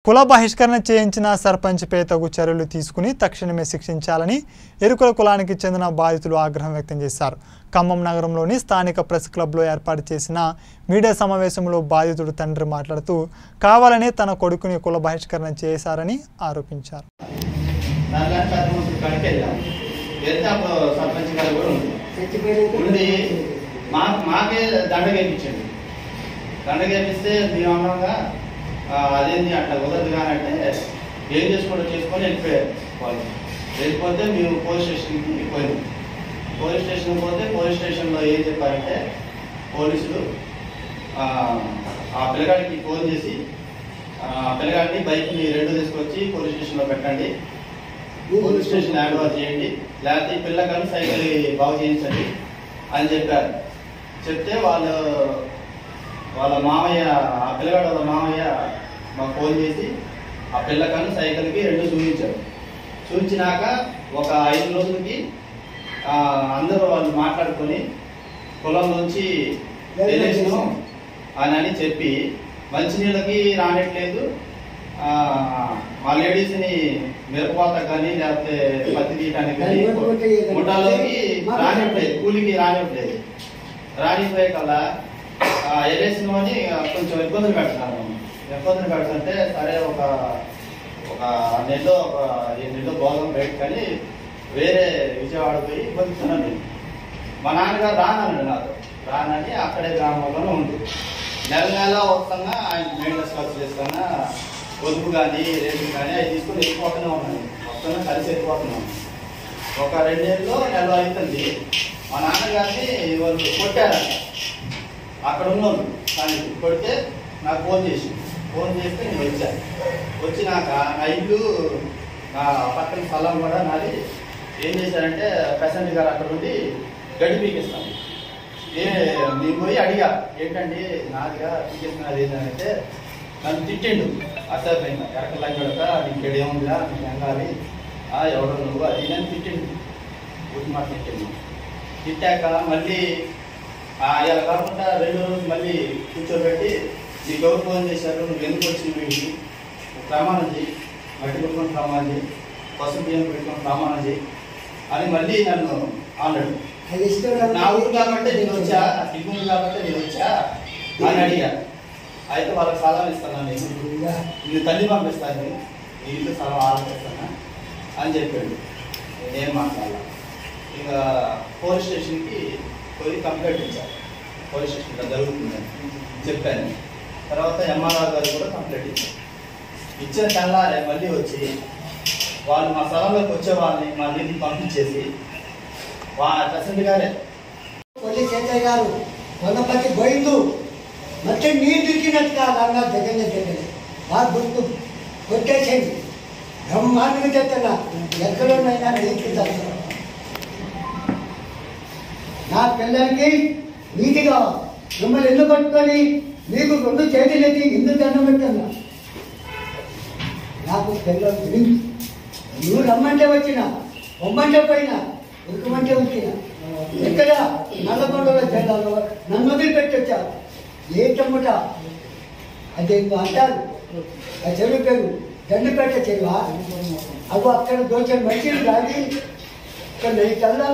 కుల బహిష్కరణ చేయించిన సర్పంచ్పై తగు చర్యలు తీసుకుని తక్షణమే శిక్షించాలని ఎరుకుల కులానికి చెందిన బాధితులు ఆగ్రహం వ్యక్తం చేశారు ఖమ్మం నగరంలోని స్థానిక ప్రెస్ క్లబ్లో ఏర్పాటు చేసిన మీడియా సమావేశంలో బాధితుడు తండ్రి మాట్లాడుతూ కావాలని తన కొడుకుని కుల బహిష్కరణ చేశారని ఆరోపించారు దానిలో సర్పంచ్ కాడికి వెళ్ళాం వెళ్తే అప్పుడు సర్పంచ్ గారు కూడా ఉంది ఉండి మా మాకే దండ గేపించండి దండ గేపిస్తే మేము అన్నాగా అదేంటి అట్లా కుదరదు కానీ అంటే ఏం చేసుకోవడం చేసుకొని వెళ్ళిపోయారు వాళ్ళు వెళ్ళిపోతే మేము పోలీస్ స్టేషన్కి పోయాం పోలీస్ స్టేషన్ పోతే పోలీస్ స్టేషన్లో ఏం చెప్పారంటే పోలీసులు ఆ, ఆ పిల్లగాడికి ఫోన్ చేసి ఆ పిల్లగాడిని బైక్ని రెండు తీసుకొచ్చి పోలీస్ స్టేషన్లో పెట్టండి పోలీస్ స్టేషన్ హ్యాండ్ ఓవర్ చేయండి లేకపోతే ఈ పిల్లగాని సైకిల్ బాగు చేయించండి అని చెప్పారు చెప్తే వాళ్ళు వాళ్ళ మామయ్య ఆ పిల్లగాడు వాళ్ళ మామయ్య మాకు ఫోన్ చేసి ఆ పిల్లగాని సైకిల్కి రెండు చూపించారు చూపించినాక ఒక ఐదు రోజులకి ఆ, అందరూ వాళ్ళు మాట్లాడుకొని పొలం నుంచి వెళ్ళేసినాం అని అని చెప్పి మంచినీళ్ళకి రానట్లేదు ఆ, మా లేడీస్ని మిరపకోత కానీ లేకపోతే పత్తి తీయడానికి కానీ గుడ్డలోకి రానివ్వలేదు కూలికి రానివ్వలేదు రానిపోయే కల్లా ఎల్ఏసిన అని కొంచెం ఇబ్బందులు పెడుతున్నారు ఇబ్బందులు పెడుతుంటే సరే ఒక ఒక నెలలో ఒక ఏడు నెలలో భోగం బయట కానీ వేరే విజయవాడ పోయి బతుకుతున్నాను నేను మా నాన్నగారు రానన్నాడు నాతో రానని అక్కడే గ్రామంలోనే ఉంది నెల నెల వస్తాగా ఆయన మెయింటెనెన్స్ ఖర్చు చేస్తాగా పొదుపు కానీ రేటు కానీ అవి తీసుకొని వెళ్ళిపోతూనే ఉన్నాను వస్తున్నా కలిసి వెళ్ళిపోతున్నాను ఒక రెండేళ్ళలో నెల అవుతుంది మా నాన్నగారిని వాళ్ళు కొట్టారంట అక్కడ ఉన్నాను కానీ కొడితే నాకు ఫోన్ చేసి ఫోన్ చేస్తే నేను వచ్చాను వచ్చినాక నా ఇల్లు నా పక్కన స్థలం కూడా నాది ఏం చేశారంటే పెసెంట్ గారు అక్కడ ఉండి గడ్డి పీకిస్తాను ఏ నేను పోయి అడిగా ఏంటండి నాదిగా పీకిస్తున్నది ఏంటంటే నన్ను తిట్టిండు అసలు ఎరకల్లా కొడక నీకు ఏముందిరా నీకు ఎంగాలి ఎవడో నువ్వు అది నేను తిట్టిండు ఊటి మాట తిట్టిండు తిట్టాక మళ్ళీ ఆ, ఇలా కాకుండా రెండు రోజులు మళ్ళీ కూర్చోబెట్టి నీకు ఎవరు ఫోన్ చేశారు నువ్వు ఎందుకు వచ్చిన వీడికి ప్రమాణం చేయి మట్టి పెట్టుకొని ప్రమాణం చేయి పసుపు బియ్యం పెట్టుకొని ప్రమాణం చేయి అని మళ్ళీ నన్ను అన్నాడు నా ఊరు కాబట్టి నేను వచ్చా నా సిగ్గుంది కాబట్టి నేను వచ్చా అని అడిగా అయితే వాళ్ళకి సలహా ఇస్తాను నేను నేను తల్లి పంపిస్తాను నేను నీ ఇల్లు సలహా ఆలోచిస్తాను అని చెప్పాడు నేను మాట్లాడాల ఇక పోలీస్ స్టేషన్కి పోయి కంప్లైంట్ ఇచ్చాను పోలీస్ స్టేషన్లో జరుగుతుందని చెప్పాను తర్వాత ఎంఆర్ఆర్ గారు కూడా కంప్లైంట్ ఇచ్చారు ఇచ్చిన తెల్లారే మళ్ళీ వచ్చి వాళ్ళు మా స్థలంలోకి వచ్చే వాళ్ళని మా నీటికి పంపించేసి వా ప్రెసిడెంట్ గారే పోలీస్ సేతయ్య గారు కొంతమంది పోయిందు ಮತ್ತೆ నీరు తిరిగినట్టుగా రంగా దగ్గర దగ్గర బాగా గుర్తు కొట్టేసేది బ్రహ్మాండంగా చెప్తున్నా ఎక్కడున్నైనా నీటికి తగ్గుతారు నా పిల్లలకి నీతిగా మిమ్మల్ని ఎందుకు పట్టుకొని మీకు రెండు చేతులు ఎత్తి ఎందుకు దండం పెట్టన్నా నాకు పిల్లలు గురించి నువ్వు రమ్మంటే వచ్చిన పొమ్మంటే పోయినా ఉరుకమంటే వచ్చిన ఎక్కడ నల్లగొండల జిల్లాలో నన్ను వదిలిపెట్టొచ్చారు ఏంటమ్మట అదే అంటారు ఆ చెరువు పేరు దండిపేట చెరువా అవి అక్కడ దోచిన మంచిలు కాదు ఇక్కడ నైట్ కల్లా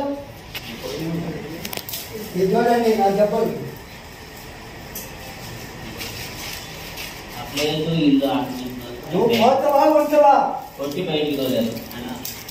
ఇది చూడండి నా దెబ్బలు లేదు ఇల్లు నువ్వు పోతావా ఉంటావా కొట్టి బయటికి తోలేదు ఆయన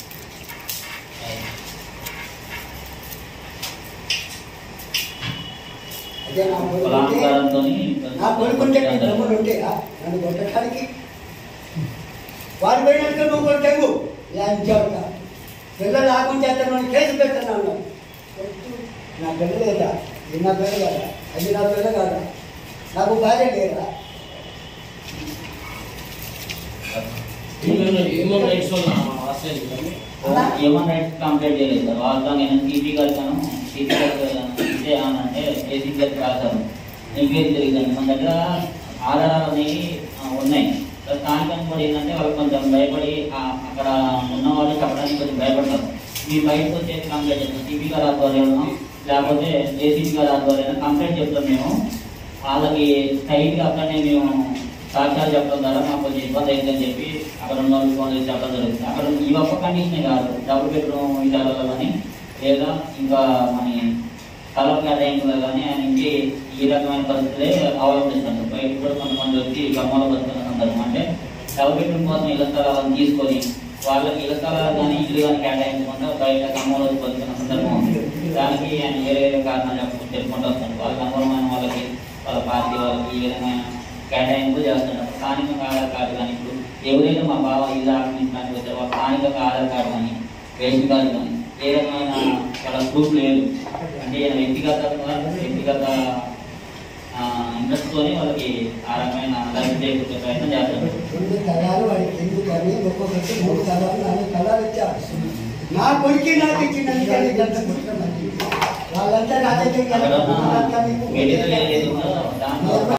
అదే నా కొడుకుంటే బలాత్కారంతో నా కొడుకుంటే నీ దెబ్బలు ఉంటాయా నన్ను కొట్టడానికి వాడు పోయినాక నువ్వు కొట్టావు లంచావుట పిల్లలు ఆకుండా చేస్తాను కేసు పెడుతున్నాను నా పిల్ల లేదా ఇది నా పిల్ల కదా అది నా పిల్ల కాదా నాకు భార్య లేదా human rights human rights complaint చేయలేదు సార్ వాళ్ళతో నేను టీపీ కడతాను టీపీ కడతాను ఇదే అని అంటే ఏసీపీ గారికి రాశాను ఎంక్వైరీ జరిగిందండి మన దగ్గర ఆధారాలు అనేవి ఆ, ఉన్నాయి ప్లస్ స్థానికంగా కూడా ఏంటంటే వాళ్ళు కొంచెం భయపడి ఆ, అక్కడ ఉన్న వాళ్ళు చెప్పడానికి కొంచెం భయపడతారు మీ బయటకు వచ్చేసి కంప్లైంట్ చేస్తాం టీపీ గారి ఆధ్వర్యంలో లేకపోతే ఏసీపీ గారి ఆధ్వర్యంలో కంప్లైంట్ చెప్తాం మేము వాళ్ళకి టైట్గా అక్కడనే మేము సాక్ష్యాలు చెప్పడం ద్వారా మాకు కొంచెం ఇబ్బంది అయిందని చెప్పి అక్కడ ఉన్న వాళ్ళు ఫోన్ చేసి చెప్పడం జరుగుతుంది అక్కడ ఈ ఒక్క కండిషనే కాదు డబుల్ బెడ్రూమ్ విషయాలలో కానీ లేదా ఇంకా మన స్థలం కేటాయింపులో కానీ ఆయనకి ఈ రకమైన పరిస్థితులే అవలంబిస్తున్నారు బయట కూడా కొంతమంది వచ్చి గమ్మలో బతుకున్న సందర్భం అంటే డబుల్ బెడ్రూమ్ కోసం ఇళ్ల స్థలాలను తీసుకొని వాళ్ళకి ఇళ్ల స్థలాలు కానీ ఇల్లు కానీ కేటాయించకుండా బయట గమ్మలో వచ్చి బతుకున్న సందర్భం ఉంది దానికి ఆయన వేరే వేరే కారణాలు చెప్పు చెప్పుకుంటూ వస్తారు వాళ్ళకి అనుకూలమైన వాళ్ళకి వాళ్ళ పార్టీ వాళ్ళకి ఈ విధమైన కేటాయింపు చేస్తున్నారు స్థానికంగా ఆధార్ కార్డు కానీ ఇప్పుడు ఎవరైతే మా బావ ఇల్లు ఆక్రమించడానికి వచ్చారో వాళ్ళ స్థానికంగా ఆధార్ కార్డు కానీ రేషన్ కార్డు కానీ ఏ రకమైన వాళ్ళ ప్రూఫ్ లేదు అంటే ఈయన వ్యక్తిగతంగా వ్యక్తిగత ఇంట్రెస్ట్తోనే వాళ్ళకి ఆ రకమైన లైఫ్ చేకూర్చే ప్రయత్నం చేస్తారు రెండు తలాలు వాడికి ఎందుకు అని ఒక్కొక్కరికి మూడు తలాలు నాలుగు తలాలు ఇచ్చారు నా కొడుకు నాకు ఇచ్చినందుకని గంట కుట్రమంది వాళ్ళంతా రాజకీయ అక్కడ ఉన్న మెటీరియల్ ఏదైతే ఉందో దాంట్లో